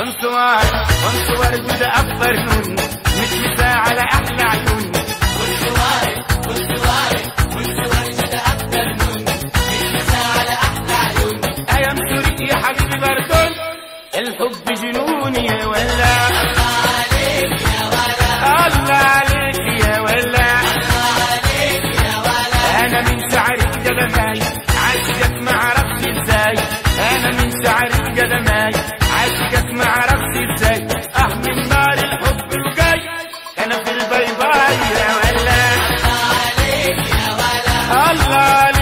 انصوار انصوار وده افضل نون مش على احلى عيون ايام سوريك يا حبيبي بردون الحب جنوني يا ولا الله عليك يا ولا انا من شعرك قدماي عاشقك ما عرفت ازاي انا من شعرك قدماي عاشقك ما عرفت ازاي اه من نار الحب الجاي انا في البيضاء يا ولا الله عليك